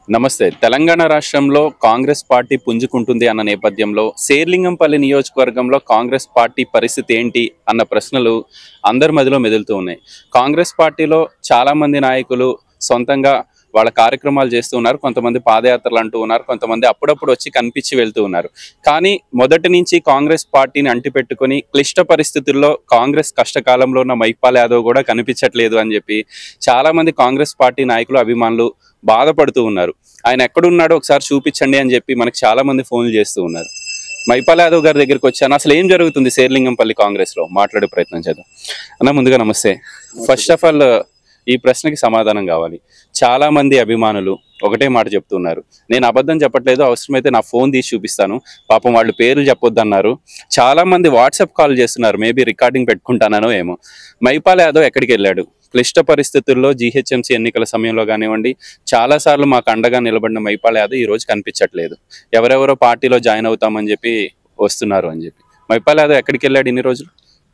నమస్తే తెలంగాణ రాష్ట్రంలో కాంగ్రెస్ పార్టీ పుంజుకుంటుంది అన్న నేపథ్యంలో శేర్లింగంపల్లి నియోజకవర్గంలో కాంగ్రెస్ పార్టీ పరిస్థితి ఏంటి అన్న ప్రశ్నలు అందరి మధ్యలో మెదులుతూ ఉన్నాయి కాంగ్రెస్ పార్టీలో చాలా మంది నాయకులు సొంతంగా వాళ్ళ కార్యక్రమాలు చేస్తూ ఉన్నారు కొంతమంది పాదయాత్రలు అంటూ ఉన్నారు కొంతమంది అప్పుడప్పుడు వచ్చి కనిపించి వెళ్తూ ఉన్నారు కానీ మొదటి నుంచి కాంగ్రెస్ పార్టీని అంటిపెట్టుకొని క్లిష్ట పరిస్థితుల్లో కాంగ్రెస్ కష్టకాలంలో ఉన్న మైపాల్ యాదవ్ కూడా కనిపించట్లేదు అని చెప్పి చాలా మంది కాంగ్రెస్ పార్టీ నాయకులు అభిమానులు బాధపడుతూ ఉన్నారు ఆయన ఎక్కడున్నాడో ఒకసారి చూపించండి అని చెప్పి మనకు చాలా మంది ఫోన్లు చేస్తూ ఉన్నారు మైపాల్ యాదవ్ గారి దగ్గరికి వచ్చాను అసలు ఏం జరుగుతుంది శేర్లింగంపల్లి కాంగ్రెస్ లో మాట్లాడే ప్రయత్నం చేద్దాం అన్న ముందుగా నమస్తే ఫస్ట్ ఆఫ్ ఆల్ ఈ ప్రశ్నకి సమాధానం కావాలి చాలా మంది అభిమానులు ఒకటే మాట చెప్తున్నారు నేను అబద్ధం చెప్పట్లేదు అవసరమైతే నా ఫోన్ తీసి చూపిస్తాను పాపం వాళ్ళు పేర్లు చెప్పొద్దన్నారు చాలా మంది వాట్సాప్ కాల్ చేస్తున్నారు మేబీ రికార్డింగ్ పెట్టుకుంటానో ఏమో మైపాల్ యాదవ్ ఎక్కడికి వెళ్ళాడు క్లిష్ట పరిస్థితుల్లో జీహెచ్ఎంసీ ఎన్నికల సమయంలో కానివ్వండి చాలా సార్లు మాకు అండగా నిలబడిన మైపాల్ యాదవ్ ఈ రోజు కనిపించట్లేదు ఎవరెవరో పార్టీలో జాయిన్ అవుతామని చెప్పి వస్తున్నారు అని చెప్పి మైపాల్ యాదవ్ ఎక్కడికి వెళ్ళాడు ఇన్ని రోజులు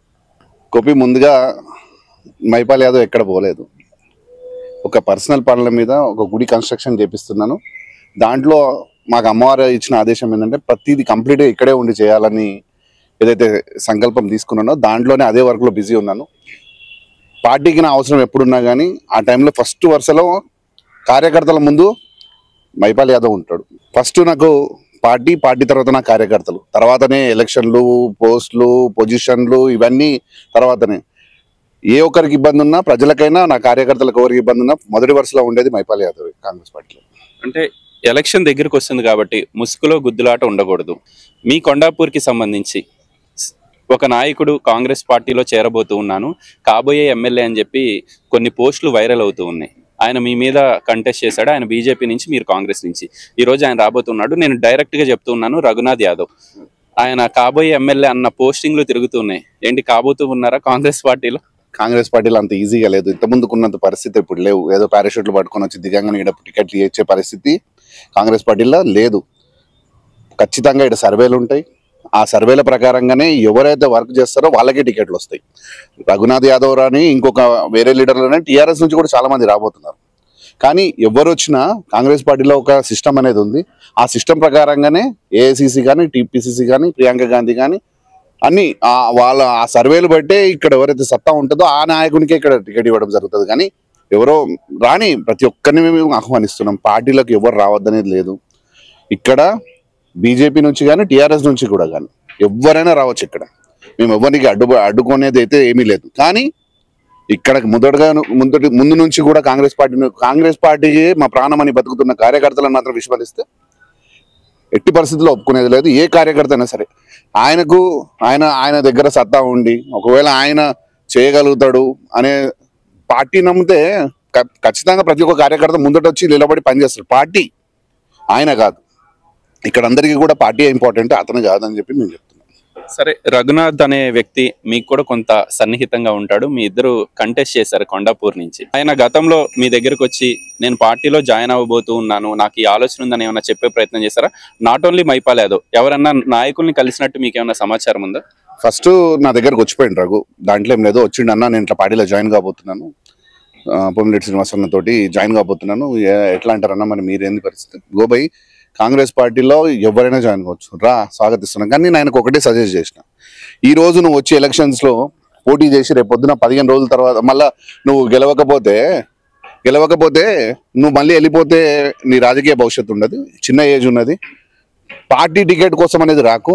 గోపి ముందుగా మైపాల్ యాదవ్ ఎక్కడ పోలేదు ఒక పర్సనల్ పనుల మీద ఒక గుడి కన్స్ట్రక్షన్ చేపిస్తున్నాను దాంట్లో మాకు అమ్మవారు ఇచ్చిన ఆదేశం ఏంటంటే ప్రతిదీ కంప్లీట్గా ఇక్కడే ఉండి చేయాలని ఏదైతే సంకల్పం తీసుకున్నానో దాంట్లోనే అదే వర్క్లో బిజీ ఉన్నాను పార్టీకి నా అవసరం ఎప్పుడున్నా కానీ ఆ టైంలో ఫస్ట్ వరుసలో కార్యకర్తల ముందు మైపాల్ యాదవ్ ఉంటాడు ఫస్ట్ నాకు పార్టీ పార్టీ తర్వాత నా కార్యకర్తలు తర్వాతనే ఎలక్షన్లు పోస్టులు పొజిషన్లు ఇవన్నీ తర్వాతనే ఏ ఒక్కరికి ఇబ్బంది ఉన్నా ప్రజలకైనా నా కార్యకర్తలకు ఎవరికి ఇబ్బంది ఉన్నా మొదటి వరుసలో ఉండేది మైపాల్ యాదవ్ కాంగ్రెస్ పార్టీలో అంటే ఎలక్షన్ దగ్గరికి వస్తుంది కాబట్టి ముసుగులో గుద్దులాట ఉండకూడదు మీ కొండాపూర్కి సంబంధించి స్- ఒక నాయకుడు కాంగ్రెస్ పార్టీలో చేరబోతూ ఉన్నాను కాబోయే ఎమ్మెల్యే అని చెప్పి కొన్ని పోస్టులు వైరల్ అవుతూ ఉన్నాయి ఆయన మీ మీద కంటెస్ట్ చేశాడు ఆయన బీజేపీ నుంచి మీరు కాంగ్రెస్ నుంచి ఈ రోజు ఆయన రాబోతున్నాడు నేను డైరెక్ట్ గా చెప్తున్నాను రఘునాథ్ యాదవ్ ఆయన కాబోయే ఎమ్మెల్యే అన్న పోస్టింగ్లు తిరుగుతున్నాయి ఏంటి కాబోతూ ఉన్నారా కాంగ్రెస్ పార్టీలో కాంగ్రెస్ పార్టీలో అంత ఈజీగా లేదు ఇంత ముందుకున్నంత పరిస్థితి ఇప్పుడు లేవు ఏదో పారాషూట్లు పట్టుకొని వచ్చి దిగంగానే ఇక్కడ టికెట్లు ఇచ్చే పరిస్థితి కాంగ్రెస్ పార్టీలో లేదు ఖచ్చితంగా ఇక్కడ సర్వేలు ఉంటాయి ఆ సర్వేల ప్రకారంగానే ఎవరైతే వర్క్ చేస్తారో వాళ్ళకే టికెట్లు వస్తాయి రఘునాథ్ యాదవ్ రాని ఇంకొక వేరే లీడర్లోనే టీఆర్ఎస్ నుంచి కూడా చాలా మంది రాబోతున్నారు కానీ ఎవరు వచ్చినా కాంగ్రెస్ పార్టీలో ఒక సిస్టమ్ అనేది ఉంది ఆ సిస్టమ్ ప్రకారంగానే ఏఐసిసి కానీ టీపీసీసీ కానీ ప్రియాంక గాంధీ కానీ అన్ని ఆ వాళ్ళ ఆ సర్వేలు బట్టే ఇక్కడ ఎవరైతే సత్తా ఉంటుందో ఆ నాయకునికే ఇక్కడ టికెట్ ఇవ్వడం జరుగుతుంది కానీ ఎవరో రాని ప్రతి ఒక్కరిని మేము ఆహ్వానిస్తున్నాం పార్టీలకు ఎవరు రావద్దనేది లేదు ఇక్కడ బీజేపీ నుంచి కానీ టీఆర్ఎస్ నుంచి కూడా కానీ ఎవరైనా రావచ్చు ఇక్కడ మేము ఎవరికి అడ్డు అడ్డుకునేది అయితే ఏమీ లేదు కానీ ఇక్కడ మొదటగా ముందటి ముందు నుంచి కూడా కాంగ్రెస్ పార్టీ కాంగ్రెస్ పార్టీకి మా ప్రాణమని బతుకుతున్న కార్యకర్తలను మాత్రం విశ్వసిస్తే ఎట్టి పరిస్థితుల్లో ఒప్పుకునేది లేదు ఏ కార్యకర్త అయినా సరే ఆయనకు ఆయన ఆయన దగ్గర సత్తా ఉండి ఒకవేళ ఆయన చేయగలుగుతాడు అనే పార్టీ నమ్మితే ఖ- ఖచ్చితంగా ప్రతి ఒక్క కార్యకర్త ముందట వచ్చి నిలబడి పనిచేస్తాడు పార్టీ ఆయన కాదు ఇక్కడ అందరికీ కూడా పార్టీ ఇంపార్టెంట్ అతను కాదని చెప్పి మేము చెప్తున్నాం సరే రఘునాథ్ అనే వ్యక్తి మీకు కూడా కొంత సన్నిహితంగా ఉంటాడు మీ ఇద్దరు కంటెస్ట్ చేశారు కొండాపూర్ నుంచి ఆయన గతంలో మీ దగ్గరకు వచ్చి నేను పార్టీలో జాయిన్ అవ్వబోతూ ఉన్నాను నాకు ఈ ఆలోచన ఉందని ఏమైనా చెప్పే ప్రయత్నం చేశారా నాట్ ఓన్లీ మైపాల్ యాదవ్ ఎవరన్నా నాయకుల్ని కలిసినట్టు మీకు ఏమైనా సమాచారం ఉందా ఫస్ట్ నా దగ్గరకు వచ్చిపోయింది రఘు దాంట్లో ఏం లేదు వచ్చిండు అన్న నేను ఇట్లా పార్టీలో జాయిన్ కాబోతున్నాను ఆ, పొమ్మిరెడ్డి శ్రీనివాసన్న తోటి జాయిన్ కాబోతున్నాను ఏ- ఎట్లా అంటారన్న మరి మీరేంది పరిస్థితి గోబై కాంగ్రెస్ పార్టీలో ఎవరైనా జాయిన్ కావచ్చు రా స్వాగతిస్తున్నాను కానీ నేను ఆయనకు ఒకటే సజెస్ట్ చేసిన ఈ రోజు నువ్వు వచ్చి ఎలక్షన్స్ లో పోటీ చేసి రేపు పొద్దున పదిహేను రోజుల తర్వాత మళ్ళా నువ్వు గెలవకపోతే గెలవకపోతే నువ్వు మళ్ళీ వెళ్ళిపోతే నీ రాజకీయ భవిష్యత్తు ఉండదు చిన్న ఏజ్ ఉన్నది పార్టీ టికెట్ కోసం అనేది రాకు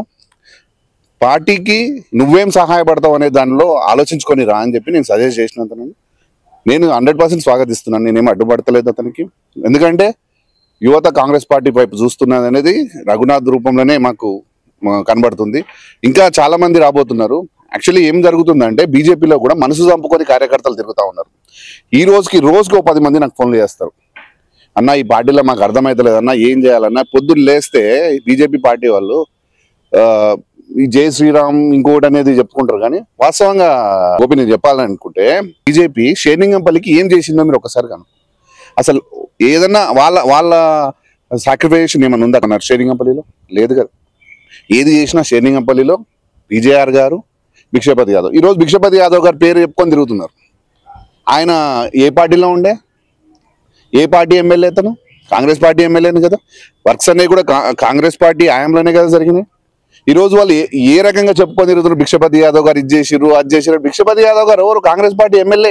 పార్టీకి నువ్వేం సహాయపడతావు అనే దానిలో ఆలోచించుకొని రా అని చెప్పి నేను సజెస్ట్ చేసిన అతను నేను హండ్రెడ్ పర్సెంట్ స్వాగతిస్తున్నాను నేనేం అడ్డుపడతలేదు అతనికి ఎందుకంటే యువత కాంగ్రెస్ పార్టీ వైపు చూస్తున్నది అనేది రఘునాథ్ రూపంలోనే మాకు మ- కనబడుతుంది ఇంకా చాలా మంది రాబోతున్నారు యాక్చువల్లీ ఏం జరుగుతుందంటే బీజేపీలో కూడా మనసు చంపుకొని కార్యకర్తలు తిరుగుతూ ఉన్నారు ఈ రోజుకి రోజుకి ఒక పది మంది నాకు ఫోన్లు చేస్తారు అన్న ఈ పార్టీలో మాకు అర్థమవుతలేదు అన్న ఏం చేయాలన్నా పొద్దున్న లేస్తే బీజేపీ పార్టీ వాళ్ళు ఆ, ఈ జై శ్రీరామ్ ఇంకోటి అనేది చెప్పుకుంటారు కానీ వాస్తవంగా గోపి నేను చెప్పాలనుకుంటే బీజేపీ షేర్లింగంపల్లికి ఏం చేసిందో మీరు ఒకసారి కను అసలు ఏదన్నా వాళ్ళ వాళ్ళ సాక్రిఫికేషన్ ఏమైనా ఉందా అన్నారు షేరింగంపల్లిలో లేదు కదా ఏది చేసినా షేరింగంపల్లిలో విజయఆర్ గారు భిక్షపతి యాదవ్ ఈరోజు భిక్షపతి యాదవ్ గారి పేరు చెప్పుకొని తిరుగుతున్నారు ఆయన ఏ పార్టీలో ఉండే ఏ పార్టీ ఎమ్మెల్యే అతను కాంగ్రెస్ పార్టీ ఎమ్మెల్యేనే కదా వర్క్స్ అనేవి కూడా కా- కాంగ్రెస్ పార్టీ ఆయంలోనే కదా జరిగినాయి ఈ రోజు వాళ్ళు ఏ- ఏ రకంగా చెప్పుకొని తిరుగుతున్నారు భిక్షపతి యాదవ్ గారు ఇది చేసిర్రు అది చేసిర్రు భిక్షపతి యాదవ్ గారు ఎవరు కాంగ్రెస్ పార్టీ ఎమ్మెల్యే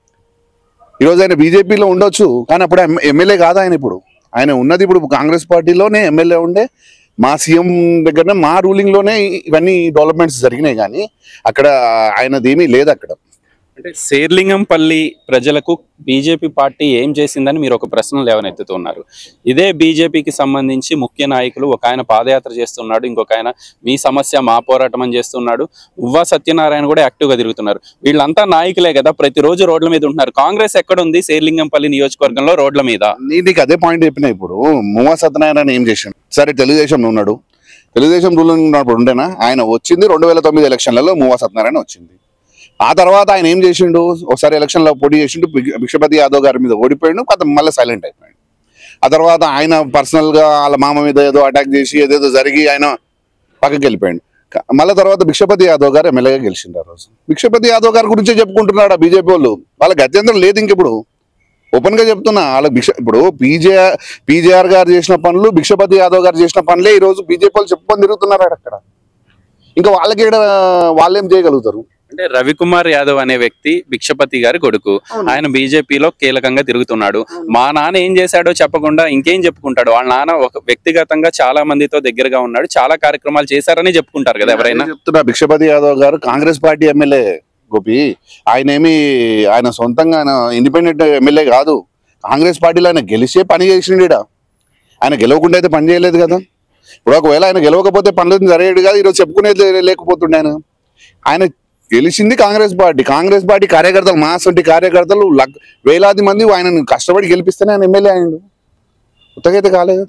ఈ రోజు ఆయన బీజేపీలో ఉండొచ్చు కానీ అప్పుడు ఎమ్- ఎమ్మెల్యే కాదు ఆయన ఇప్పుడు ఆయన ఉన్నది ఇప్పుడు కాంగ్రెస్ పార్టీలోనే ఎమ్మెల్యే ఉండే మా సీఎం దగ్గరనే మా రూలింగ్ లోనే ఇవన్నీ డెవలప్మెంట్స్ జరిగినాయి కానీ అక్కడ ఆయనది ఏమీ లేదు అక్కడ అంటే శేర్లింగంపల్లి ప్రజలకు బీజేపీ పార్టీ ఏం చేసిందని మీరు ఒక ప్రశ్న లేవనెత్తుతున్నారు ఇదే బీజేపీకి సంబంధించి ముఖ్య నాయకులు ఒక ఆయన పాదయాత్ర చేస్తున్నాడు ఇంకొక ఆయన మీ సమస్య మా పోరాటం అని చేస్తున్నాడు ఉవ్వా సత్యనారాయణ కూడా యాక్టివ్గా తిరుగుతున్నారు వీళ్ళంతా నాయకులే కదా ప్రతిరోజు రోడ్ల మీద ఉంటున్నారు కాంగ్రెస్ ఎక్కడ ఉంది శేర్లింగంపల్లి నియోజకవర్గంలో రోడ్ల మీద నీ- నీకు అదే పాయింట్ చెప్పిన ఇప్పుడు మువా సత్యనారాయణ ఏం చేసిండు సరే తెలుగుదేశంలో ఉన్నాడు తెలుగుదేశం రూలింగ్ ఉన్నప్పుడు ఉండేనా ఆయన వచ్చింది రెండు వేల తొమ్మిది ఎలక్షన్లలో మువా సత్యనారాయణ వచ్చింది ఆ తర్వాత ఆయన ఏం చేసిండు ఒకసారి ఎలక్షన్లో పోటీ చేసిండు భిక్ష- భిక్షపతి యాదవ్ గారి మీద ఓడిపోయాడు కొంత మళ్ళీ సైలెంట్ అయిపోయాడు ఆ తర్వాత ఆయన పర్సనల్ గా వాళ్ళ మామ మీద ఏదో అటాక్ చేసి ఏదేదో జరిగి ఆయన పక్కకి వెళ్ళిపోయాడు క- మళ్ళీ తర్వాత భిక్షపతి యాదవ్ గారు ఎమ్మెల్యేగా గెలిచిండు ఆ రోజు భిక్షపతి యాదవ్ గారి గురించే చెప్పుకుంటున్నాడు ఆ బీజేపీ వాళ్ళు వాళ్ళ గత్యంతరం లేదు ఇంక ఇప్పుడు ఓపెన్ గా చెప్తున్నా వాళ్ళకి భిక్ష ఇప్పుడు పీజేఆర్ పీజేఆర్ గారు చేసిన పనులు భిక్షపతి యాదవ్ గారు చేసిన పనులే ఈ రోజు బీజేపీ వాళ్ళు చెప్పుకొని తిరుగుతున్నారు ఆడ అక్కడ ఇంకా వాళ్ళకి ఈడ వాళ్ళేం చేయగలుగుతారు అంటే రవికుమార్ యాదవ్ అనే వ్యక్తి భిక్షపతి గారి కొడుకు ఆయన బీజేపీలో కీలకంగా తిరుగుతున్నాడు మా నాన్న ఏం చేశాడో చెప్పకుండా ఇంకేం చెప్పుకుంటాడు వాళ్ళ నాన్న ఒక వ్యక్తిగతంగా చాలా మందితో దగ్గరగా ఉన్నాడు చాలా కార్యక్రమాలు చేశారని చెప్పుకుంటారు కదా ఎవరైనా అదే చెప్తున్నా భిక్షపతి యాదవ్ గారు కాంగ్రెస్ పార్టీ ఎమ్మెల్యే గోపి ఆయన ఏమి ఆయన సొంతంగా ఆయన ఇండిపెండెంట్ ఎమ్మెల్యే కాదు కాంగ్రెస్ పార్టీలో ఆయన గెలిచే పని చేసిండు ఈడ ఆయన గెలవకుండా అయితే పని చేయలేదు కదా ఇప్పుడు ఒకవేళ ఆయన గెలవకపోతే పనులు జరిగేది కాదు ఈరోజు చెప్పుకునేది లేకపోతుండే ఆయన ఆయన గెలిచింది కాంగ్రెస్ పార్టీ కాంగ్రెస్ పార్టీ కార్యకర్తలు మాస్ వంటి కార్యకర్తలు లక్- వేలాది మంది ఆయన కష్టపడి గెలిపిస్తేనే ఆయన ఎమ్మెల్యే అయ్యిండు ఉత్తగైతే కాలేదు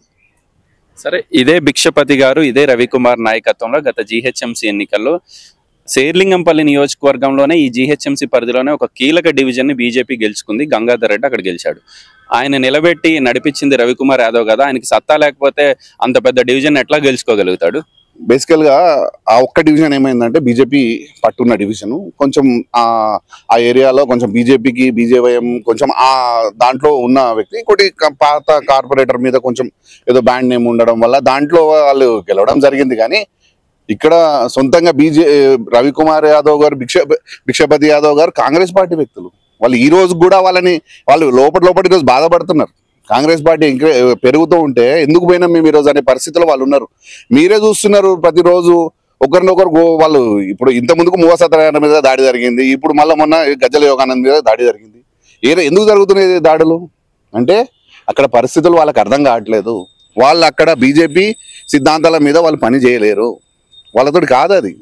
సరే ఇదే భిక్షపతి గారు ఇదే రవికుమార్ నాయకత్వంలో గత జీహెచ్ఎంసీ ఎన్నికల్లో శేర్లింగంపల్లి నియోజకవర్గంలోనే ఈ జీహెచ్ఎంసీ పరిధిలోనే ఒక కీలక డివిజన్ ని బీజేపీ గెలుచుకుంది గంగాధర్ రెడ్డి అక్కడ గెలిచాడు ఆయన నిలబెట్టి నడిపించింది రవికుమార్ యాదవ్ కదా ఆయనకి సత్తా లేకపోతే అంత పెద్ద డివిజన్ ఎట్లా గెలుచుకోగలుగుతాడు బేసికల్ గా ఆ ఒక్క డివిజన్ ఏమైందంటే బీజేపీ పట్టున్న డివిజన్ కొంచెం ఆ ఆ ఏరియాలో కొంచెం బీజేపీకి బీజేవైఎం కొంచెం ఆ దాంట్లో ఉన్న వ్యక్తి ఇంకోటి క- పాత కార్పొరేటర్ మీద కొంచెం ఏదో బ్యాండ్ నేమ్ ఉండడం వల్ల దాంట్లో వాళ్ళు గెలవడం జరిగింది కానీ ఇక్కడ సొంతంగా బీజే రవికుమార్ యాదవ్ గారు భిక్ష భిక్షపతి యాదవ్ గారు కాంగ్రెస్ పార్టీ వ్యక్తులు వాళ్ళు ఈ రోజు కూడా వాళ్ళని వాళ్ళు లోపల లోపల ఈరోజు బాధపడుతున్నారు కాంగ్రెస్ పార్టీ ఇంకా పెరుగుతూ ఉంటే ఎందుకు పోయినాం మేము ఈరోజు అనే పరిస్థితిలో వాళ్ళు ఉన్నారు మీరే చూస్తున్నారు ప్రతిరోజు ఒకరినొకరు గో- వాళ్ళు ఇప్పుడు ఇంత ముందుకు మూవ సత్యనారాయణ మీద దాడి జరిగింది ఇప్పుడు మళ్ళీ మొన్న గజ్జల యోగానంద్ మీద దాడి జరిగింది ఏ ఎందుకు జరుగుతున్నాయి ఈ దాడులు అంటే అక్కడ పరిస్థితులు వాళ్ళకి అర్థం కావట్లేదు వాళ్ళు అక్కడ బీజేపీ సిద్ధాంతాల మీద వాళ్ళు పని చేయలేరు వాళ్ళతోటి కాదు అది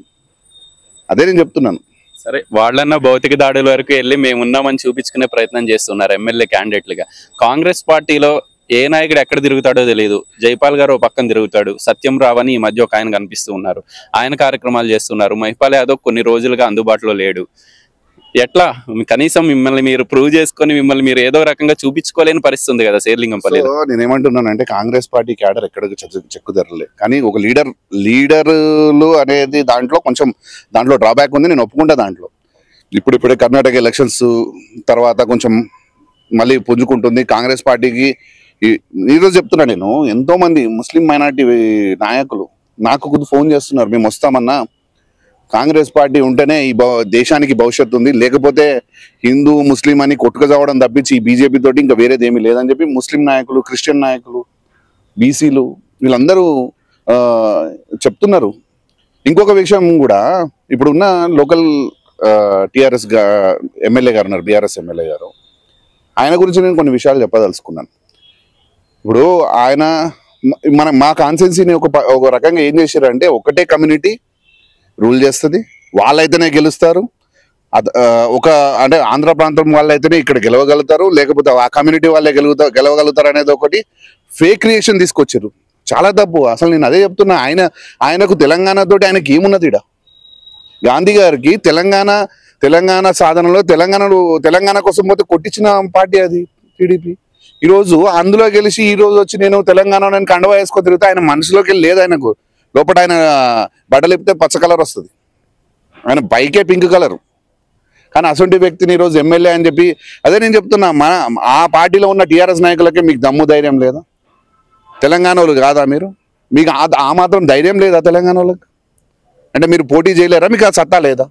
అదే నేను చెప్తున్నాను సరే వాళ్ళన్న భౌతిక దాడుల వరకు వెళ్ళి మేము ఉన్నామని చూపించుకునే ప్రయత్నం చేస్తున్నారు ఎమ్మెల్యే క్యాండిడేట్లుగా కాంగ్రెస్ పార్టీలో ఏ నాయకుడు ఎక్కడ తిరుగుతాడో తెలియదు జైపాల్ గారు ఓ పక్కన తిరుగుతాడు సత్యం రావ్ అని ఈ మధ్య ఒక ఆయన కనిపిస్తూ ఉన్నారు ఆయన కార్యక్రమాలు చేస్తున్నారు మహిపాల్ యాదవ్ కొన్ని రోజులుగా అందుబాటులో లేడు ఎట్లా కనీసం మిమ్మల్ని మీరు ప్రూవ్ చేసుకొని మిమ్మల్ని మీరు ఏదో రకంగా చూపించుకోలేని పరిస్థితి ఉంది కదా శేర్లింగంపల్లిలో సో నేనేమంటున్నానంటే కాంగ్రెస్ పార్టీ క్యాడర్ ఎక్కడికి చెక్కు చెక్కుదరలే కానీ ఒక లీడర్ లీడర్లు అనేది దాంట్లో కొంచెం దాంట్లో డ్రాబ్యాక్ ఉంది నేను ఒప్పుకుంటా దాంట్లో ఇప్పుడు ఇప్పుడే కర్ణాటక ఎలక్షన్స్ తర్వాత కొంచెం మళ్ళీ పుంజుకుంటుంది కాంగ్రెస్ పార్టీకి ఈ- ఈరోజు చెప్తున్నా నేను ఎంతో మంది ముస్లిం మైనార్టీ నాయకులు నాకు కొద్ది ఫోన్ చేస్తున్నారు మేము వస్తామన్నా కాంగ్రెస్ పార్టీ ఉంటేనే ఈ భవ- దేశానికి భవిష్యత్తు ఉంది లేకపోతే హిందూ ముస్లిం అని కొట్టుకు చావడం తప్పించి ఈ బీజేపీ తోటి ఇంకా వేరేది ఏమీ లేదని చెప్పి ముస్లిం నాయకులు క్రిస్టియన్ నాయకులు బీసీలు వీళ్ళందరూ ఆ, చెప్తున్నారు ఇంకొక విషయం కూడా ఇప్పుడున్న లోకల్ టిఆర్ఎస్ ఎమ్మెల్యే గారు ఉన్నారు బీఆర్ఎస్ ఎమ్మెల్యే గారు ఆయన గురించి నేను కొన్ని విషయాలు చెప్పదలుచుకున్నాను ఇప్పుడు ఆయన మ- మన మా కాన్సెన్సీని ఒక ప- ఒక రకంగా ఏం చేశారంటే ఒకటే కమ్యూనిటీ రూల్ చేస్తుంది వాళ్ళైతేనే గెలుస్తారు అద- ఆ, ఒక అంటే ఆంధ్ర ప్రాంతం వాళ్ళైతేనే ఇక్కడ గెలవగలుగుతారు లేకపోతే ఆ కమ్యూనిటీ వాళ్ళే గెలుగుతారు గెలవగలుగుతారు అనేది ఒకటి ఫేక్ క్రియేషన్ తీసుకొచ్చారు చాలా తప్పు అసలు నేను అదే చెప్తున్నా ఆయన ఆయనకు తెలంగాణ తోటి ఆయనకి ఏమున్నది ఇడ గాంధీ గారికి తెలంగాణ తెలంగాణ సాధనలో తెలంగాణలో తెలంగాణ కోసం పోతే కొట్టించిన పార్టీ అది టీడీపీ ఈ రోజు అందులో గెలిచి ఈ రోజు వచ్చి నేను తెలంగాణ నేను కండవా వేసుకొని తిరిగితే ఆయన మనసులోకి వెళ్ళి లేదు ఆయనకు లోపల ఆయన బట్టలు ఇప్పితే పచ్చ కలర్ వస్తుంది ఆయన బైకే పింక్ కలర్ కానీ అసొంటి వ్యక్తిని ఈరోజు ఎమ్మెల్యే అని చెప్పి అదే నేను చెప్తున్నా మన ఆ పార్టీలో ఉన్న టీఆర్ఎస్ నాయకులకే మీకు దమ్ము ధైర్యం లేదా తెలంగాణ వాళ్ళు కాదా మీరు మీకు ఆ- ఆ మాత్రం ధైర్యం లేదా తెలంగాణ వాళ్ళకి అంటే మీరు పోటీ చేయలేరా మీకు ఆ సత్తా లేదా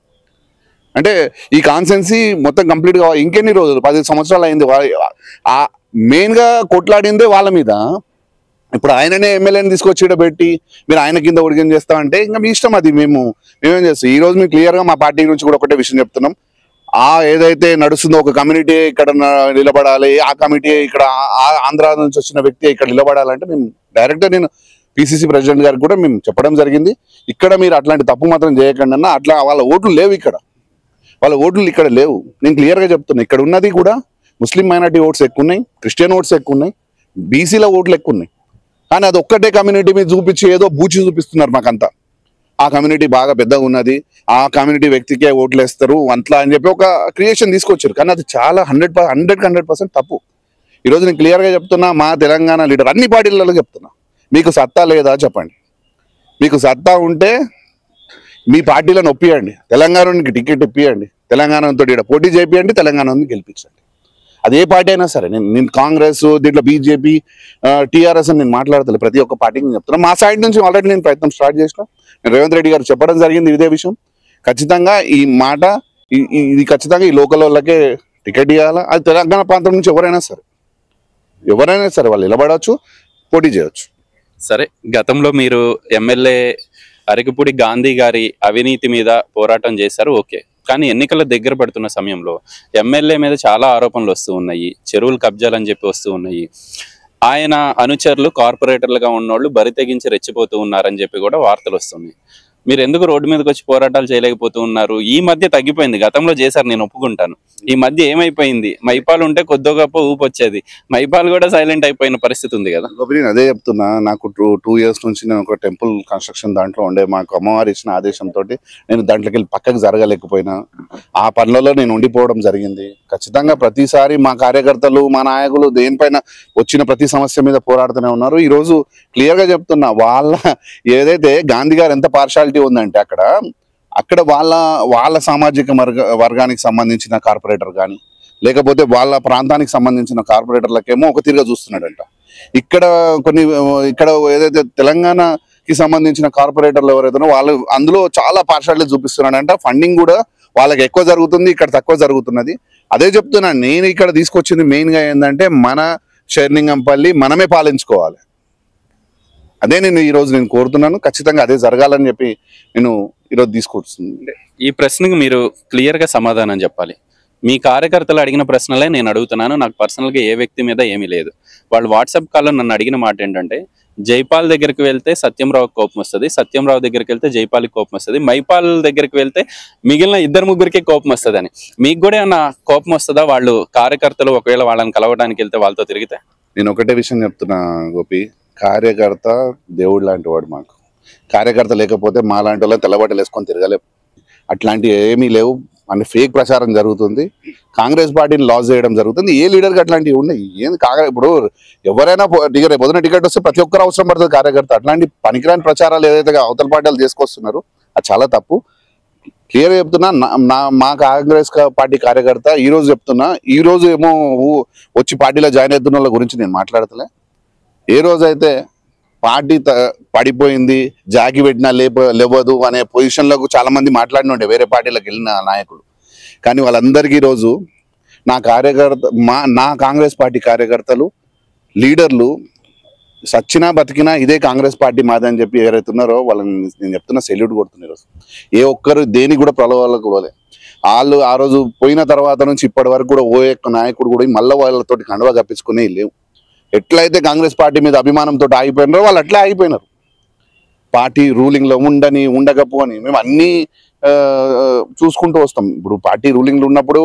అంటే ఈ కాన్సెన్సీ మొత్తం కంప్లీట్గా ఇంకెన్ని రోజులు పది సంవత్సరాలు అయింది వా- ఆ మెయిన్గా కొట్లాడిందే వాళ్ళ మీద ఇప్పుడు ఆయననే ఎమ్మెల్యేని తీసుకొచ్చి ఈడ పెట్టి మీరు ఆయన కింద ఉడిగం చేస్తా అంటే ఇంకా మీ ఇష్టం అది మేము మేమేం చేస్తాం ఈ రోజు మేము క్లియర్గా మా పార్టీ నుంచి కూడా ఒకటే విషయం చెప్తున్నాం ఆ ఏదైతే నడుస్తుందో ఒక కమ్యూనిటీ ఇక్కడ న- నిలబడాలి ఆ కమిటీ ఇక్కడ ఆ- ఆ ఆంధ్ర నుంచి వచ్చిన వ్యక్తి ఇక్కడ నిలబడాలంటే మేము డైరెక్ట్గా నేను పిసిసి ప్రెసిడెంట్ గారికి కూడా మేము చెప్పడం జరిగింది ఇక్కడ మీరు అట్లాంటి తప్పు మాత్రం చేయకండి అన్న అట్లా వాళ్ళ ఓట్లు లేవు ఇక్కడ వాళ్ళ ఓట్లు ఇక్కడ లేవు నేను క్లియర్గా చెప్తున్నా ఇక్కడ ఉన్నది కూడా ముస్లిం మైనార్టీ ఓట్స్ ఎక్కువ ఉన్నాయి క్రిస్టియన్ ఓట్స్ ఎక్కువ ఉన్నాయి బీసీల ఓట్లు ఎక్కువ ఉన్నాయి కానీ అది ఒక్కటే కమ్యూనిటీ మీద చూపించి ఏదో బూచి చూపిస్తున్నారు మాకంతా ఆ కమ్యూనిటీ బాగా పెద్దగా ఉన్నది ఆ కమ్యూనిటీ వ్యక్తికే ఓట్లు వేస్తారు అంట్లా అని చెప్పి ఒక క్రియేషన్ తీసుకొచ్చారు కానీ అది చాలా హండ్రెడ్ హండ్రెడ్ హండ్రెడ్ పర్సెంట్ తప్పు ఈరోజు నేను క్లియర్గా చెప్తున్నా మా తెలంగాణ లీడర్ అన్ని పార్టీలలో చెప్తున్నా మీకు సత్తా లేదా చెప్పండి మీకు సత్తా ఉంటే మీ పార్టీలను ఒప్పియండి తెలంగాణకి టికెట్ ఇప్పియండి తెలంగాణతో ఇక్కడ పోటీ చేపియండి తెలంగాణని గెలిపించండి అది ఏ పార్టీ అయినా సరే నేను నేను కాంగ్రెస్ దీంట్లో బీజేపీ టీఆర్ఎస్ అని నేను మాట్లాడతలే ప్రతి ఒక్క పార్టీకి నేను చెప్తున్నా మా సైడ్ నుంచి ఆల్రెడీ నేను ప్రయత్నం స్టార్ట్ చేసిన నేను రేవంత్ రెడ్డి గారు చెప్పడం జరిగింది ఇదే విషయం ఖచ్చితంగా ఈ మాట ఈ- ఈ- ఇది ఖచ్చితంగా ఈ లోకల్ వాళ్ళకే టికెట్ ఇవ్వాలా అది తెలంగాణ ప్రాంతం నుంచి ఎవరైనా సరే ఎవరైనా సరే వాళ్ళు నిలబడవచ్చు పోటీ చేయవచ్చు సరే గతంలో మీరు ఎమ్మెల్యే అరకిపూడి గాంధీ గారి అవినీతి మీద పోరాటం చేశారు ఓకే కానీ ఎన్నికల దగ్గర పడుతున్న సమయంలో ఎమ్మెల్యే మీద చాలా ఆరోపణలు వస్తూ ఉన్నాయి చెరువులు కబ్జాలు అని చెప్పి వస్తూ ఉన్నాయి ఆయన అనుచరులు కార్పొరేటర్లుగా ఉన్నోళ్ళు బరి తెగించి రెచ్చిపోతూ ఉన్నారని చెప్పి కూడా వార్తలు వస్తున్నాయి మీరు ఎందుకు రోడ్డు మీదకి వచ్చి పోరాటాలు చేయలేకపోతూ ఉన్నారు ఈ మధ్య తగ్గిపోయింది గతంలో చేశారు నేను ఒప్పుకుంటాను ఈ మధ్య ఏమైపోయింది మైపాలు ఉంటే కొద్దో గొప్ప ఊపు వచ్చేది మైపాలు కూడా సైలెంట్ అయిపోయిన పరిస్థితి ఉంది కదా గోపి నేను అదే చెప్తున్నా నాకు టూ టూ ఇయర్స్ నుంచి నేను ఒక టెంపుల్ కన్స్ట్రక్షన్ దాంట్లో ఉండే మాకు అమ్మవారు ఇచ్చిన ఆదేశంతో నేను దాంట్లోకి వెళ్ళి పక్కకు జరగలేకపోయినా ఆ పనులలో నేను ఉండిపోవడం జరిగింది ఖచ్చితంగా ప్రతిసారి మా కార్యకర్తలు మా నాయకులు దేనిపైన వచ్చిన ప్రతి సమస్య మీద పోరాడుతూనే ఉన్నారు ఈ రోజు క్లియర్ గా చెప్తున్నా వాళ్ళ ఏదైతే గాంధీ గారు ఎంత పార్షాలిటీ ఉందంటే అక్కడ అక్కడ వాళ్ళ వాళ్ళ సామాజిక వర్గ వర్గానికి సంబంధించిన కార్పొరేటర్ కానీ లేకపోతే వాళ్ళ ప్రాంతానికి సంబంధించిన కార్పొరేటర్లకేమో ఒక తీరుగా చూస్తున్నాడంట ఇక్కడ కొన్ని ఇక్కడ ఏదైతే తెలంగాణకి సంబంధించిన కార్పొరేటర్లు ఎవరైతే వాళ్ళు అందులో చాలా పార్షాలిటీ చూపిస్తున్నాడంట ఫండింగ్ కూడా వాళ్ళకి ఎక్కువ జరుగుతుంది ఇక్కడ తక్కువ జరుగుతున్నది అదే చెప్తున్నాను నేను ఇక్కడ తీసుకొచ్చింది మెయిన్ గా ఏంటంటే మన షెర్లింగంపల్లి మనమే పాలించుకోవాలి అదే నేను ఈ రోజు నేను కోరుతున్నాను ఖచ్చితంగా అదే జరగాలని చెప్పి నేను ఈరోజు తీసుకొస్తుంది ఈ ప్రశ్నకు మీరు క్లియర్ గా సమాధానం చెప్పాలి మీ కార్యకర్తలు అడిగిన ప్రశ్నలే నేను అడుగుతున్నాను నాకు పర్సనల్ గా ఏ వ్యక్తి మీద ఏమీ లేదు వాళ్ళు వాట్సాప్ కాల్లో నన్ను అడిగిన మాట ఏంటంటే జైపాల్ దగ్గరికి వెళ్తే సత్యంరావు కోపం వస్తుంది సత్యంరావు దగ్గరికి వెళ్తే జైపాల్కి కోపం వస్తుంది మైపాల్ దగ్గరికి వెళ్తే మిగిలిన ఇద్దరు ముగ్గురికి కోపం వస్తుంది అని మీకు కూడా ఏమన్నా కోపం వస్తుందా వాళ్ళు కార్యకర్తలు ఒకవేళ వాళ్ళని కలవడానికి వెళ్తే వాళ్ళతో తిరిగితే నేను ఒకటే విషయం చెప్తున్నా గోపి కార్యకర్త దేవుడు లాంటి వాడు మాకు కార్యకర్త లేకపోతే మా లాంటి వాళ్ళ తెల్లబట్టలు వేసుకొని తిరగలేం అట్లాంటివి ఏమీ లేవు అంటే ఫేక్ ప్రచారం జరుగుతుంది కాంగ్రెస్ పార్టీని లాస్ చేయడం జరుగుతుంది ఏ లీడర్కి అట్లాంటివి ఉన్నాయి ఏంది కాగా ఇప్పుడు ఎవరైనా పో- టికెట్ రేపు పొద్దున టికెట్ వస్తే ప్రతి ఒక్కరు అవసరం పడుతుంది కార్యకర్త అట్లాంటి పనికిరాని ప్రచారాలు ఏదైతే అవతల పార్టీలు చేసుకొస్తున్నారు అది చాలా తప్పు క్లియర్ చెప్తున్నా నా- నా మా కాంగ్రెస్ కా- పార్టీ కార్యకర్త ఈ రోజు చెప్తున్నా ఈ రోజు ఏమో ఊ- వచ్చి పార్టీలో జాయిన్ అవుతున్న వాళ్ళ గురించి నేను మాట్లాడతలే ఏ రోజైతే పార్టీ త- పడిపోయింది జాకి పెట్టినా లేప లేవదు అనే పొజిషన్లకు చాలా మంది మాట్లాడిన ఉండే వేరే పార్టీలకు వెళ్ళిన నాయకులు కానీ వాళ్ళందరికీ ఈరోజు నా కార్యకర్త మా నా కాంగ్రెస్ పార్టీ కార్యకర్తలు లీడర్లు సచ్చినా బతికినా ఇదే కాంగ్రెస్ పార్టీ మాదని చెప్పి ఎవరైతే ఉన్నారో వాళ్ళని నేను చెప్తున్నా సెల్యూట్ కొడుతున్నా ఈరోజు ఏ ఒక్కరు దేనికి కూడా ప్రలోభాలకు పోలే వాళ్ళు ఆ రోజు పోయిన తర్వాత నుంచి ఇప్పటి వరకు కూడా ఓ యొక్క నాయకుడు కూడా మళ్ళీ వాళ్ళతోటి కండవా కప్పించుకునే లేవు ఎట్లయితే కాంగ్రెస్ పార్టీ మీద అభిమానంతో ఆగిపోయినారో వాళ్ళు అట్లే ఆగిపోయినారు పార్టీ రూలింగ్ లో ఉండని ఉండకపోని మేము అన్ని ఆ, చూసుకుంటూ వస్తాం ఇప్పుడు పార్టీ రూలింగ్ లో ఉన్నప్పుడు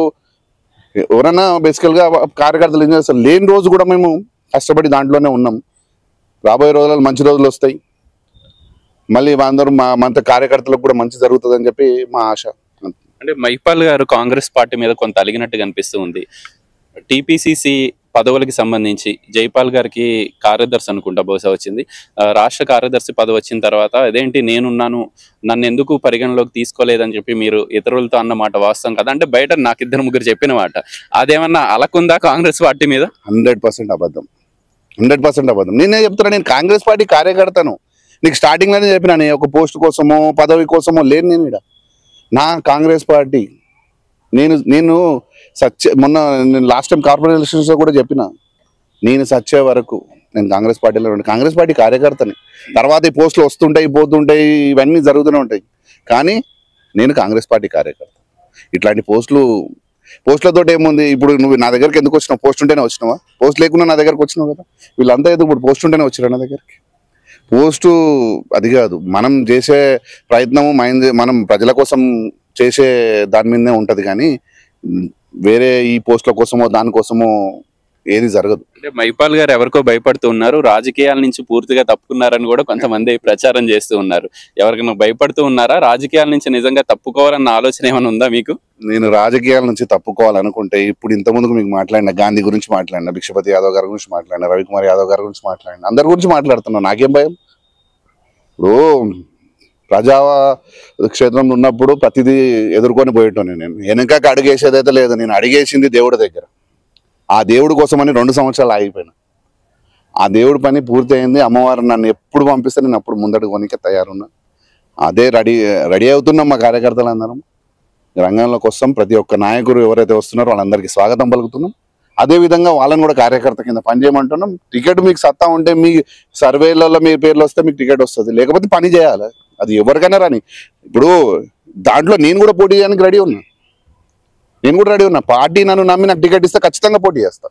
ఎవరైనా బేసికల్ గా కార్యకర్తలు ఏం చేస్తారు లేని రోజు కూడా మేము కష్టపడి దాంట్లోనే ఉన్నాం రాబోయే రోజులలో మంచి రోజులు వస్తాయి మళ్ళీ అందరూ మా మన కార్యకర్తలకు కూడా మంచి జరుగుతుందని చెప్పి మా ఆశ అంటే మైపాల్ గారు కాంగ్రెస్ పార్టీ మీద కొంత అలిగినట్టు కనిపిస్తూ ఉంది టీపీసీసీ పదవులకి సంబంధించి జైపాల్ గారికి కార్యదర్శి అనుకుంటా బహుశా వచ్చింది ఆ, రాష్ట్ర కార్యదర్శి పదవి వచ్చిన తర్వాత అదేంటి నేనున్నాను నన్ను ఎందుకు పరిగణలోకి తీసుకోలేదని చెప్పి మీరు ఇతరులతో అన్న మాట వాస్తవం కదా అంటే బయట నాకు ఇద్దరు ముగ్గురు చెప్పిన మాట అదేమన్నా అలకుందా కాంగ్రెస్ పార్టీ మీద హండ్రెడ్ పర్సెంట్ అబద్ధం హండ్రెడ్ పర్సెంట్ అబద్ధం నేనే చెప్తున్నా నేను కాంగ్రెస్ పార్టీ కార్యకర్తను నీకు స్టార్టింగ్ లోనే చెప్పినా నేను ఒక పోస్ట్ కోసమో పదవి కోసమో లేను నేను ఇక్కడ నా కాంగ్రెస్ పార్టీ నేను నేను సత్య మొన్న నేను లాస్ట్ టైం కార్పొరేట్ ఎలక్షన్స్ లో కూడా చెప్పిన నేను సచ్చే వరకు నేను కాంగ్రెస్ పార్టీలో ఉండే కాంగ్రెస్ పార్టీ కార్యకర్తని తర్వాత ఈ పోస్టులు వస్తుంటాయి పోతుంటాయి ఇవన్నీ జరుగుతూనే ఉంటాయి కానీ నేను కాంగ్రెస్ పార్టీ కార్యకర్త ఇట్లాంటి పోస్టులు పోస్టులతో ఏముంది ఇప్పుడు నువ్వు నా దగ్గరికి ఎందుకు వచ్చినావు పోస్ట్ ఉంటేనే వచ్చినావా పోస్ట్ లేకుండా నా దగ్గరకు వచ్చినావు కదా వీళ్ళంతా ఎందుకు ఇప్పుడు పోస్ట్ ఉంటేనే వచ్చారు నా దగ్గరికి పోస్టు అది కాదు మనం చేసే ప్రయత్నము మైండ్ మనం ప్రజల కోసం చేసే దాని మీదనే ఉంటది కానీ ఉమ్, వేరే ఈ పోస్టుల కోసమో దానికోసమో ఏది జరగదు అంటే మైపాల్ గారు ఎవరికో భయపడుతూ ఉన్నారు రాజకీయాల నుంచి పూర్తిగా తప్పుకున్నారని కూడా కొంతమంది ప్రచారం చేస్తూ ఉన్నారు ఎవరికైనా భయపడుతూ ఉన్నారా రాజకీయాల నుంచి నిజంగా తప్పుకోవాలన్న ఆలోచన ఏమైనా ఉందా మీకు నేను రాజకీయాల నుంచి తప్పుకోవాలనుకుంటే ఇప్పుడు ఇంత ముందుకు మీకు మాట్లాడిన గాంధీ గురించి మాట్లాడిన భిక్షపతి యాదవ్ గారి గురించి మాట్లాడిన రవికుమార్ యాదవ్ గారి గురించి మాట్లాడిన అందరి గురించి మాట్లాడుతున్నాను నాకేం భయం ఇప్పుడు ప్రజా క్షేత్రంలో ఉన్నప్పుడు ప్రతిదీ ఎదుర్కొని పోయేటోని నేను వెనక అడిగేసేదైతే లేదు నేను అడిగేసింది దేవుడి దగ్గర ఆ దేవుడి కోసమని రెండు సంవత్సరాలు ఆగిపోయినా ఆ దేవుడి పని పూర్తి అయింది అమ్మవారు నన్ను ఎప్పుడు పంపిస్తే నేను అప్పుడు ముందడుగు కొనికే తయారున్నా అదే రెడీ రెడీ అవుతున్నాం మా కార్యకర్తలు అందరం రంగంలోకి వస్తాం ప్రతి ఒక్క నాయకుడు ఎవరైతే వస్తున్నారో వాళ్ళందరికీ స్వాగతం పలుకుతున్నాం అదే విధంగా వాళ్ళని కూడా కార్యకర్త కింద పనిచేయమంటున్నాం టికెట్ మీకు సత్తా ఉంటే మీ సర్వేలలో మీ పేర్లు వస్తే మీకు టికెట్ వస్తుంది లేకపోతే పని చేయాలి అది ఎవరికైనా రాని ఇప్పుడు దాంట్లో నేను కూడా పోటీ చేయడానికి రెడీ ఉన్నా నేను కూడా రెడీ ఉన్నా పార్టీ నన్ను నమ్మి నాకు టికెట్ ఇస్తే ఖచ్చితంగా పోటీ చేస్తాను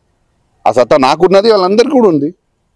ఆ సత్తా నాకున్నది వాళ్ళందరికీ కూడా ఉంది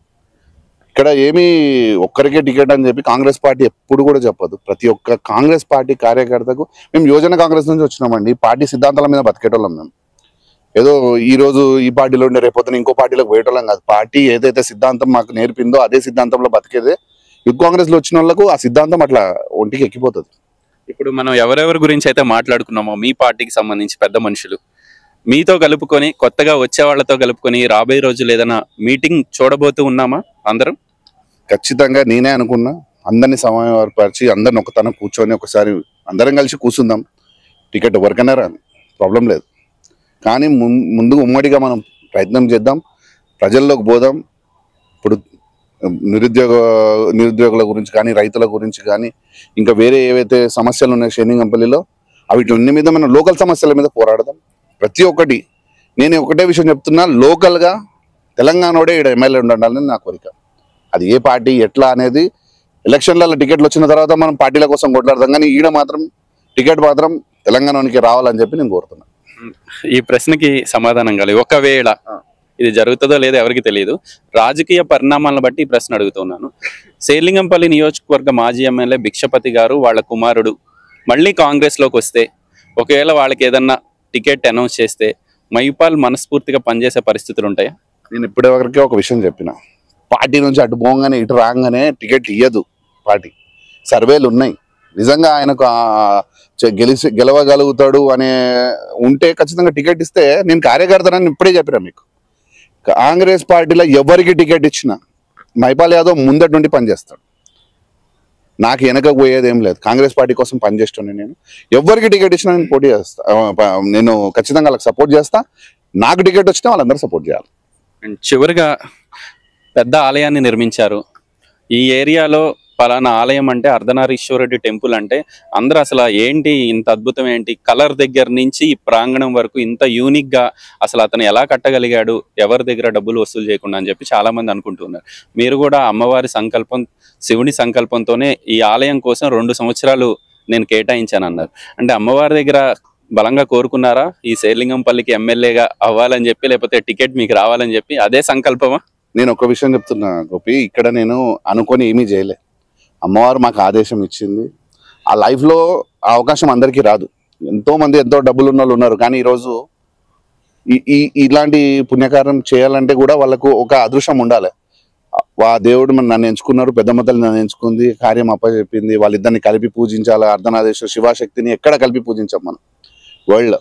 ఇక్కడ ఏమీ ఒక్కరికే టికెట్ అని చెప్పి కాంగ్రెస్ పార్టీ ఎప్పుడు కూడా చెప్పదు ప్రతి ఒక్క కాంగ్రెస్ పార్టీ కార్యకర్తకు మేము యోజన కాంగ్రెస్ నుంచి వచ్చినామండి పార్టీ సిద్ధాంతాల మీద బతికేటోళ్ళం మేము ఏదో ఈ రోజు ఈ పార్టీలో ఉండే రేపొద్దున ఇంకో పార్టీలోకి పోయేటోళ్ళం కాదు పార్టీ ఏదైతే సిద్ధాంతం మాకు నేర్పిందో అదే సిద్ధాంతంలో బతికేదే యుద్ధ కాంగ్రెస్ లో వచ్చిన వాళ్ళకు ఆ సిద్ధాంతం అట్లా ఒంటికి ఎక్కిపోతుంది ఇప్పుడు మనం ఎవరెవరి గురించి అయితే మాట్లాడుకున్నామో మీ పార్టీకి సంబంధించి పెద్ద మనుషులు మీతో కలుపుకొని కొత్తగా వచ్చే వాళ్ళతో కలుపుకొని రాబోయే రోజులు ఏదైనా మీటింగ్ చూడబోతూ ఉన్నామా అందరం ఖచ్చితంగా నేనే అనుకున్నా అందరినీ సమయపరిచి అందరిని ఒకతన కూర్చొని ఒకసారి అందరం కలిసి కూర్చుందాం టికెట్ ఎవరికైనా రాని ప్రాబ్లం లేదు కానీ ముం- ముందు ఉమ్మడిగా మనం ప్రయత్నం చేద్దాం ప్రజల్లోకి పోదాం ఇప్పుడు నిరుద్యోగ నిరుద్యోగుల గురించి కానీ రైతుల గురించి కానీ ఇంకా వేరే ఏవైతే సమస్యలు ఉన్నాయి షేనింగంపల్లిలో అవిటి మీద మనం లోకల్ సమస్యల మీద పోరాడదాం ప్రతి ఒక్కటి నేను ఒకటే విషయం చెప్తున్నా లోకల్గా తెలంగాణోడే ఇక్కడ ఎమ్మెల్యే ఉండాలని నా కోరిక అది ఏ పార్టీ ఎట్లా అనేది ఎలక్షన్లలో టికెట్లు వచ్చిన తర్వాత మనం పార్టీల కోసం కొట్లాడదాం కానీ ఈడ మాత్రం టికెట్ మాత్రం తెలంగాణకి రావాలని చెప్పి నేను కోరుతున్నా ఈ ప్రశ్నకి సమాధానం కాలేదు ఒకవేళ ఆ. ఇది జరుగుతుందో లేదో ఎవరికి తెలియదు రాజకీయ పరిణామాలను బట్టి ఈ ప్రశ్న అడుగుతున్నాను శేర్లింగంపల్లి నియోజకవర్గ మాజీ ఎమ్మెల్యే భిక్షపతి గారు వాళ్ళ కుమారుడు మళ్ళీ కాంగ్రెస్ లోకి వస్తే ఒకవేళ వాళ్ళకి ఏదన్నా టికెట్ అనౌన్స్ చేస్తే మైపాల్ మనస్ఫూర్తిగా పనిచేసే పరిస్థితులు ఉంటాయా నేను ఇప్పటివరకే ఒక విషయం చెప్పిన పార్టీ నుంచి అటు పోగానే ఇటు రాగానే టికెట్ ఇయ్యదు పార్టీ సర్వేలు ఉన్నాయి నిజంగా ఆయనకు ఆ చె- గెలిచి గెలవగలుగుతాడు అనే ఉంటే ఖచ్చితంగా టికెట్ ఇస్తే నేను కార్యకర్తనని ఇప్పుడే చెప్పిన మీకు కాంగ్రెస్ పార్టీలో ఎవరికి టికెట్ ఇచ్చినా మైపాల్ యాదవ్ ముందటి నుండి పనిచేస్తాడు నాకు వెనక పోయేది ఏం లేదు కాంగ్రెస్ పార్టీ కోసం పనిచేస్తున్నాను నేను ఎవరికి టికెట్ ఇచ్చినా నేను పోటీ చేస్తా ఆ, ప- నేను ఖచ్చితంగా వాళ్ళకి సపోర్ట్ చేస్తా నాకు టికెట్ వచ్చినా వాళ్ళందరూ సపోర్ట్ చేయాలి అండ్ చివరిగా పెద్ద ఆలయాన్ని నిర్మించారు ఈ ఏరియాలో పలానా ఆలయం అంటే అర్ధనారీశ్వరుడి టెంపుల్ అంటే అందరూ అసలు ఏంటి ఇంత అద్భుతం ఏంటి కలర్ దగ్గర నుంచి ఈ ప్రాంగణం వరకు ఇంత యూనిక్ గా అసలు అతను ఎలా కట్టగలిగాడు ఎవరి దగ్గర డబ్బులు వసూలు చేయకుండా అని చెప్పి చాలా మంది అనుకుంటున్నారు మీరు కూడా అమ్మవారి సంకల్పం శివుని సంకల్పంతోనే ఈ ఆలయం కోసం రెండు సంవత్సరాలు నేను కేటాయించాను అన్నారు అంటే అమ్మవారి దగ్గర బలంగా కోరుకున్నారా ఈ శేర్లింగంపల్లికి ఎమ్మెల్యేగా అవ్వాలని చెప్పి లేకపోతే టికెట్ మీకు రావాలని చెప్పి అదే సంకల్పమా నేను ఒక విషయం చెప్తున్నా గోపి ఇక్కడ నేను అనుకొని ఏమీ చేయలే అమ్మవారు మాకు ఆదేశం ఇచ్చింది ఆ లైఫ్లో ఆ అవకాశం అందరికీ రాదు ఎంతో మంది ఎంతో డబ్బులు ఉన్న వాళ్ళు ఉన్నారు కానీ ఈరోజు ఈ ఈ ఇలాంటి పుణ్యకార్యం చేయాలంటే కూడా వాళ్ళకు ఒక అదృష్టం ఉండాలి వా దేవుడు మన నన్ను ఎంచుకున్నారు పెద్దమ్మ తల్లి నన్ను ఎంచుకుంది కార్యం అప్పచెప్పింది వాళ్ళిద్దరిని కలిపి పూజించాలి అర్ధనాదేశ్వర శివాశక్తిని ఎక్కడ కలిపి పూజించాం మనం వరల్డ్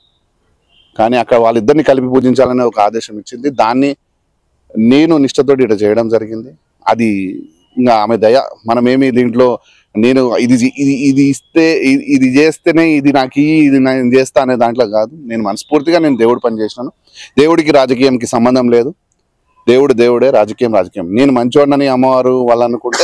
కానీ అక్కడ వాళ్ళిద్దరిని కలిపి పూజించాలనే ఒక ఆదేశం ఇచ్చింది దాన్ని నేను నిష్టతోటి ఇట్లా చేయడం జరిగింది అది ఇంకా ఆమె దయ మనమేమి దీంట్లో నేను ఇది ఇది ఇది ఇస్తే ఇది- ఇది చేస్తేనే ఇది నాకు ఇయ్యి, ఇది నేను చేస్తా అనే దాంట్లో కాదు నేను మనస్ఫూర్తిగా నేను దేవుడి పని చేసినాను దేవుడికి రాజకీయంకి సంబంధం లేదు దేవుడు దేవుడే రాజకీయం రాజకీయం నేను మంచివాడినని అమ్మవారు వాళ్ళు అనుకుంటే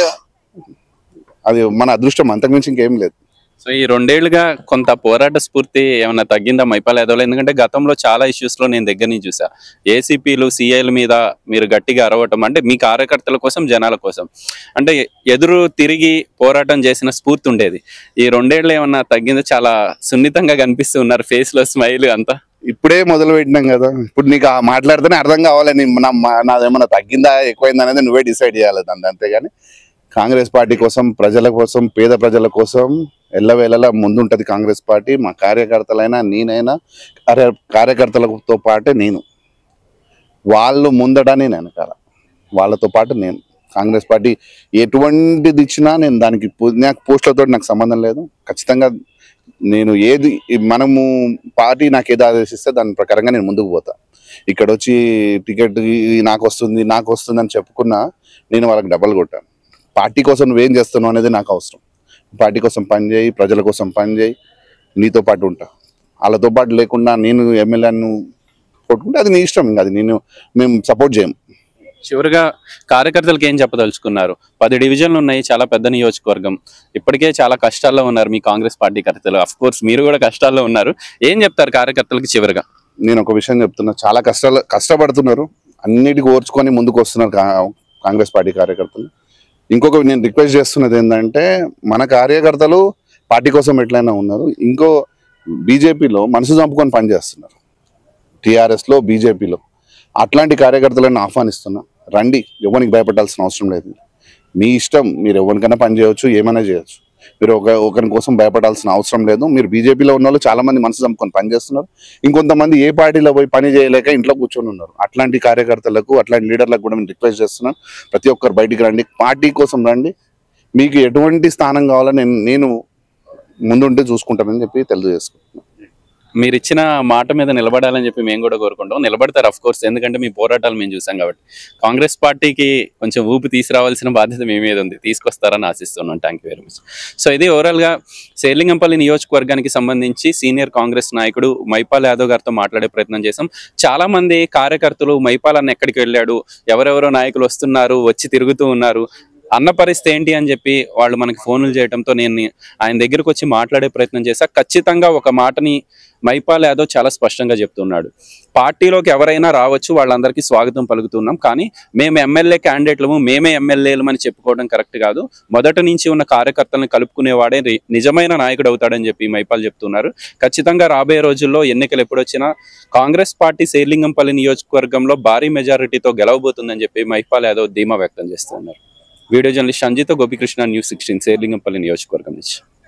అది మన అదృష్టం అంతకుమించి ఇంకేం లేదు సో ఈ రెండేళ్లుగా కొంత పోరాట స్ఫూర్తి ఏమైనా తగ్గిందా మైపాల్ యాదవ్లో ఎందుకంటే గతంలో చాలా ఇష్యూస్ లో నేను దగ్గర నుంచి చూసా ఏసీపీలు సిఐల మీద మీరు గట్టిగా అరవటం అంటే మీ కార్యకర్తల కోసం జనాల కోసం అంటే ఎదురు తిరిగి పోరాటం చేసిన స్ఫూర్తి ఉండేది ఈ రెండేళ్ళు ఏమన్నా తగ్గిందా చాలా సున్నితంగా కనిపిస్తూ ఉన్నారు ఫేస్ లో స్మైల్ అంతా ఇప్పుడే మొదలు పెట్టినాం కదా ఇప్పుడు నీకు ఆ మాట్లాడితేనే అర్థం కావాలి నీ నా మా- నాదేమన్నా తగ్గిందా ఎక్కువైందా అనేది నువ్వే డిసైడ్ చేయాలి దాన్ని అంతేగాని కాంగ్రెస్ పార్టీ కోసం ప్రజల కోసం పేద ప్రజల కోసం ఎల్లవేళలా ముందుంటది కాంగ్రెస్ పార్టీ మా కార్యకర్తలైనా నేనైనా కార్య కార్యకర్తలతో పాటే నేను వాళ్ళు ముందట నేను వెనకాల వాళ్ళతో పాటు నేను కాంగ్రెస్ పార్టీ ఎటువంటిది ఇచ్చినా నేను దానికి పో- నాకు పోస్టులతో నాకు సంబంధం లేదు ఖచ్చితంగా నేను ఏది మనము పార్టీ నాకు ఏది ఆదేశిస్తే దాని ప్రకారంగా నేను ముందుకు పోతా ఇక్కడ వచ్చి టికెట్ ఈ- నాకు వస్తుంది నాకు వస్తుంది అని చెప్పుకున్నా నేను వాళ్ళకి డబ్బులు కొట్టాను పార్టీ కోసం నువ్వేం చేస్తున్నావు అనేది నాకు అవసరం పార్టీ కోసం పని చేయి ప్రజల కోసం పని చేయి నీతో పాటు ఉంటా వాళ్ళతో పాటు లేకుండా నేను ఎమ్మెల్యేను కొట్టుకుంటే అది నీ ఇష్టం ఇంకా అది నేను మేము సపోర్ట్ చేయం చివరిగా కార్యకర్తలకు ఏం చెప్పదలుచుకున్నారు పది డివిజన్లు ఉన్నాయి చాలా పెద్ద నియోజకవర్గం ఇప్పటికే చాలా కష్టాల్లో ఉన్నారు మీ కాంగ్రెస్ పార్టీ కర్తలు అఫ్ కోర్స్ మీరు కూడా కష్టాల్లో ఉన్నారు ఏం చెప్తారు కార్యకర్తలకు చివరిగా నేను ఒక విషయం చెప్తున్నా చాలా కష్టాలు కష్టపడుతున్నారు అన్నిటికీ ఓర్చుకొని ముందుకు వస్తున్నారు కా- కాంగ్రెస్ పార్టీ కార్యకర్తలు ఇంకొక నేను రిక్వెస్ట్ చేస్తున్నది ఏంటంటే మన కార్యకర్తలు పార్టీ కోసం ఎట్లయినా ఉన్నారు ఇంకో బీజేపీలో మనసు చంపుకొని పనిచేస్తున్నారు టీఆర్ఎస్లో బీజేపీలో అట్లాంటి కార్యకర్తలను ఆహ్వానిస్తున్నా రండి ఎవరికి భయపడాల్సిన అవసరం లేదు మీ ఇష్టం మీరు ఎవరికైనా పని చేయవచ్చు ఏమైనా చేయొచ్చు మీరు ఒక ఒకరి కోసం భయపడాల్సిన అవసరం లేదు మీరు బీజేపీలో ఉన్న వాళ్ళు చాలా మంది మనసు చంపుకొని పనిచేస్తున్నారు ఇంకొంతమంది ఏ పార్టీలో పోయి పని చేయలేక ఇంట్లో కూర్చొని ఉన్నారు అట్లాంటి కార్యకర్తలకు అట్లాంటి లీడర్లకు కూడా నేను రిక్వెస్ట్ చేస్తున్నాను ప్రతి ఒక్కరు బయటికి రండి పార్టీ కోసం రండి మీకు ఎటువంటి స్థానం కావాలో నేను నేను ముందుంటే చూసుకుంటానని చెప్పి తెలియజేసుకుంటున్నాను మీరు ఇచ్చిన మాట మీద నిలబడాలని చెప్పి మేము కూడా కోరుకుంటాం నిలబడతారు అఫ్ కోర్స్ ఎందుకంటే మీ పోరాటాలు మేము చూసాం కాబట్టి కాంగ్రెస్ పార్టీకి కొంచెం ఊపి తీసుకురావాల్సిన బాధ్యత మీ మీద ఉంది తీసుకొస్తారని ఆశిస్తున్నాం thank you very much so ఇది ఓవరాల్ గా సేలింగంపల్లి నియోజకవర్గానికి సంబంధించి సీనియర్ కాంగ్రెస్ నాయకుడు మైపాల్ యాదవ్ గారితో మాట్లాడే ప్రయత్నం చేశాం చాలా మంది కార్యకర్తలు మైపాల్ అన్న ఎక్కడికి వెళ్ళాడు ఎవరెవరో నాయకులు వస్తున్నారు వచ్చి తిరుగుతూ ఉన్నారు అన్న పరిస్థితి ఏంటి అని చెప్పి వాళ్ళు మనకి ఫోన్లు చేయడంతో నేను ఆయన దగ్గరకు వచ్చి మాట్లాడే ప్రయత్నం చేశా ఖచ్చితంగా ఒక మాటని మైపాల్ యాదవ్ చాలా స్పష్టంగా చెప్తున్నాడు పార్టీలోకి ఎవరైనా రావచ్చు వాళ్ళందరికీ స్వాగతం పలుకుతున్నాం కానీ మేము ఎమ్మెల్యే క్యాండిడేట్లము మేమే ఎమ్మెల్యేలు అని చెప్పుకోవడం కరెక్ట్ కాదు మొదటి నుంచి ఉన్న కార్యకర్తలను కలుపుకునేవాడే రి- నిజమైన నాయకుడు అవుతాడని చెప్పి మైపాల్ చెప్తున్నారు ఖచ్చితంగా రాబోయే రోజుల్లో ఎన్నికలు ఎప్పుడొచ్చినా కాంగ్రెస్ పార్టీ సేలింగంపల్లి నియోజకవర్గంలో భారీ మెజారిటీతో గెలవబోతుందని చెప్పి మైపాల్ యాదవ్ ధీమా వ్యక్తం చేస్తున్నారు video journalist Sanjeetha Gopikrishna news sixteen Serilingampally నియోజకవర్గం నుంచి